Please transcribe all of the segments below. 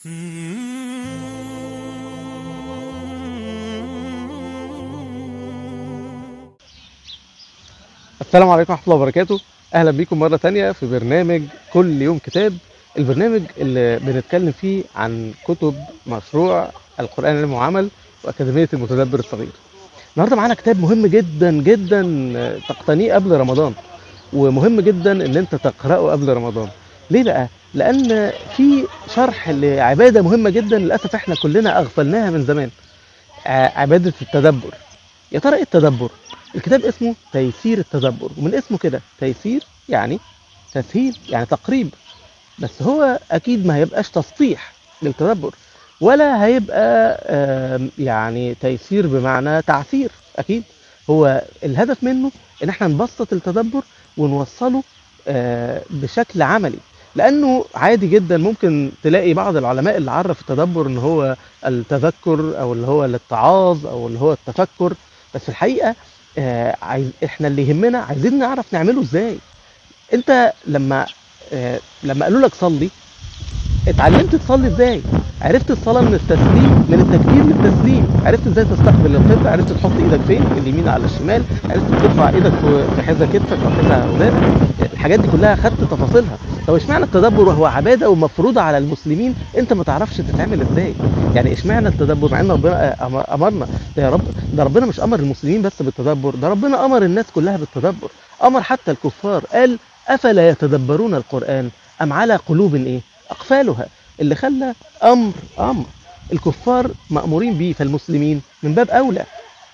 السلام عليكم ورحمة الله وبركاته أهلا بيكم مرة تانية في برنامج كل يوم كتاب البرنامج اللي بنتكلم فيه عن كتب مشروع القرآن علم وعمل وأكاديمية المتدبر الصغير النهاردة معانا كتاب مهم جدا جدا آه، تقتنيه قبل رمضان ومهم جدا ان انت تقرأه قبل رمضان ليه بقى؟ لأن في شرح لعبادة مهمة جدا للأسف احنا كلنا أغفلناها من زمان ع- عبادة التدبر يا ترى ايه التدبر؟ الكتاب اسمه تيسير التدبر ومن اسمه كده تيسير يعني تسهيل يعني تقريب بس هو اكيد ما هيبقاش تسطيح للتدبر ولا هيبقى آم، يعني تيسير بمعنى تعسير اكيد هو الهدف منه ان احنا نبسط التدبر ونوصله آه، بشكل عملي لانه عادي جدا ممكن تلاقي بعض العلماء اللي عرف التدبر ان هو التذكر او اللي هو الاتعاظ او اللي هو التفكر بس في الحقيقه آه، عايز احنا اللي يهمنا عايزين نعرف نعمله ازاي انت لما آه، لما قالوا لك صلي اتعلمت تصلي ازاي عرفت الصلاه من التسليم من التكبير للتسليم عرفت ازاي تستقبل القبله عرفت تحط ايدك فين اليمين على الشمال عرفت ترفع ايدك في في حذا كتفك او حذا ودانك الحاجات دي كلها خدت تفاصيلها طب اشمعنى التدبر وهو عباده ومفروضه على المسلمين انت ما تعرفش تتعمل ازاي يعني اشمعنى التدبر مع ان ربنا أمر- امرنا ده يا رب ده ربنا مش امر المسلمين بس بالتدبر ده ربنا امر الناس كلها بالتدبر امر حتى الكفار قال افلا يتدبرون القران ام على قلوب ايه اقفالها اللي خلى امر امر الكفار مامورين بيه فالمسلمين من باب اولى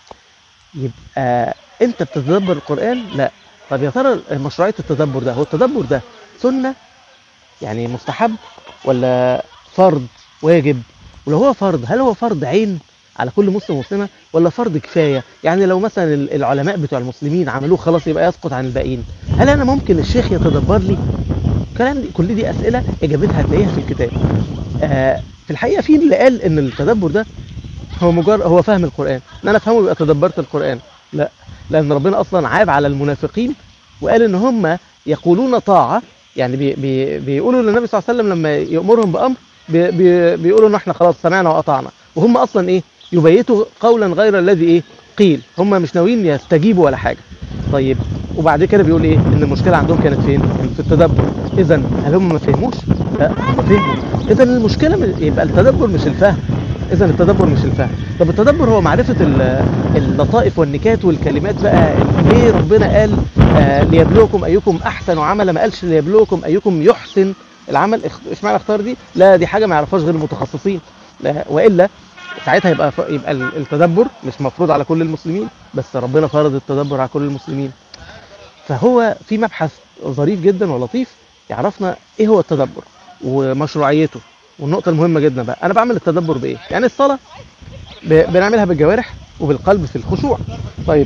يبقى انت بتتدبر القران لا طب يا ترى مشروعيه التدبر ده هو التدبر ده سنه يعني مستحب ولا فرض واجب ولو هو فرض هل هو فرض عين على كل مسلم ومسلمه ولا فرض كفايه يعني لو مثلا ال- العلماء بتوع المسلمين عملوه خلاص يبقى يسقط عن الباقيين هل انا ممكن الشيخ يتدبر لي الكلام دي كل دي اسئله اجابتها هتلاقيها في الكتاب آه في الحقيقه في اللي قال ان التدبر ده هو مجرد هو فهم القران ان انا افهمه يبقى تدبرت القران لا لان ربنا اصلا عاب على المنافقين وقال ان هم يقولون طاعه يعني بي بي بيقولوا للنبي صلى الله عليه وسلم لما يامرهم بامر بي بي بيقولوا ان احنا خلاص سمعنا واطعنا وهم اصلا ايه يبيتوا قولا غير الذي ايه قيل هم مش ناويين يستجيبوا ولا حاجه طيب وبعد كده بيقول ايه ان المشكله عندهم كانت فين كانت في التدبر اذا هل هم ما فهموش لا هم فهموا اذا المشكله م- يبقى التدبر مش الفهم اذا التدبر مش الفهم طب التدبر هو معرفه ال- اللطائف والنكات والكلمات بقى ليه ربنا قال آه ليبلوكم ايكم احسن عملا ما قالش ليبلوكم ايكم يحسن العمل اخ- اشمعنى اختار دي لا دي حاجه ما يعرفهاش غير المتخصصين لا والا ساعتها يبقى ف- يبقى ال- التدبر مش مفروض على كل المسلمين بس ربنا فرض التدبر على كل المسلمين فهو في مبحث ظريف جدا ولطيف يعرفنا ايه هو التدبر ومشروعيته والنقطة المهمة جدا بقى أنا بعمل التدبر بإيه؟ يعني الصلاة ب- بنعملها بالجوارح وبالقلب في الخشوع طيب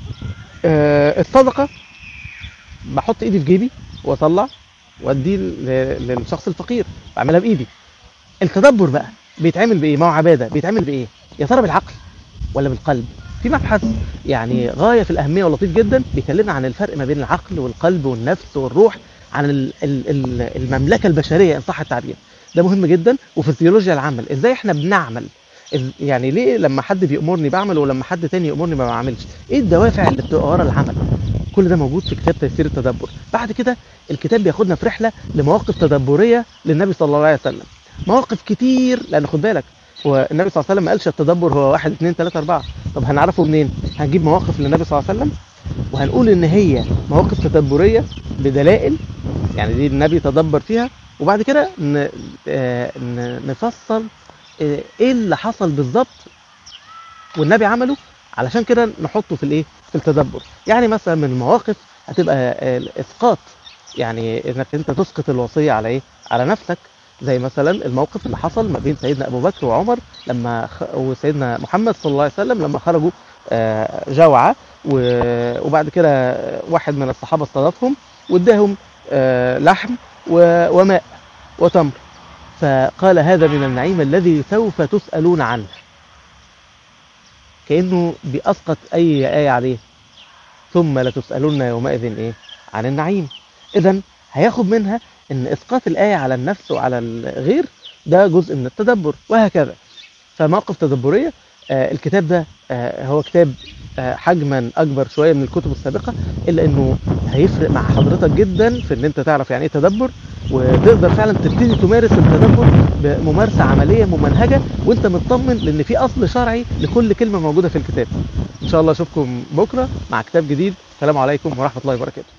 آه الصدقة بحط إيدي في جيبي وأطلع وأدي ل- للشخص الفقير بعملها بإيدي التدبر بقى بيتعمل بإيه؟ ما هو عبادة بيتعمل بإيه؟ يا ترى بالعقل ولا بالقلب؟ في مبحث يعني غاية في الأهمية ولطيف جدا بيكلمنا عن الفرق ما بين العقل والقلب والنفس والروح عن ال- ال- ال- المملكة البشرية إن صح التعبير ده مهم جدا وفسيولوجيا العمل ازاي احنا بنعمل إز- يعني ليه لما حد بيأمرني بعمل ولما حد تاني يأمرني ما بعملش ايه الدوافع اللي بتبقى ورا العمل كل ده موجود في كتاب تيسير التدبر بعد كده الكتاب بياخدنا في رحلة لمواقف تدبرية للنبي صلى الله عليه وسلم مواقف كتير لان خد بالك هو النبي صلى الله عليه وسلم ما قالش التدبر هو واحد اثنين ثلاثة أربعة طب هنعرفه منين؟ هنجيب مواقف للنبي صلى الله عليه وسلم وهنقول إن هي مواقف تدبرية بدلائل يعني دي النبي تدبر فيها وبعد كده ن... آه، ن- نفصل آه، ايه اللي حصل بالظبط والنبي عمله علشان كده نحطه في الايه في التدبر يعني مثلا من المواقف هتبقى آه، الاسقاط يعني انك انت تسقط الوصيه على ايه على نفسك زي مثلا الموقف اللي حصل ما بين سيدنا ابو بكر وعمر لما خ... وسيدنا محمد صلى الله عليه وسلم لما خرجوا آه، جوعى و- وبعد كده واحد من الصحابه استضافهم واداهم آه، لحم و- وماء وتمر فقال هذا من النعيم الذي سوف تسألون عنه كأنه بيسقط أي آية عليه ثم لتسألن يومئذ إيه عن النعيم إذا هياخد منها إن إسقاط الآية على النفس وعلى الغير ده جزء من التدبر وهكذا فمواقف تدبريه آه، الكتاب ده آه، هو كتاب آه، حجما اكبر شويه من الكتب السابقه الا انه هيفرق مع حضرتك جدا في ان انت تعرف يعني ايه تدبر وتقدر فعلا تبتدي تمارس التدبر بممارسه عمليه ممنهجه وانت مطمن لان في اصل شرعي لكل كلمه موجوده في الكتاب ان شاء الله اشوفكم بكره مع كتاب جديد السلام عليكم ورحمه الله وبركاته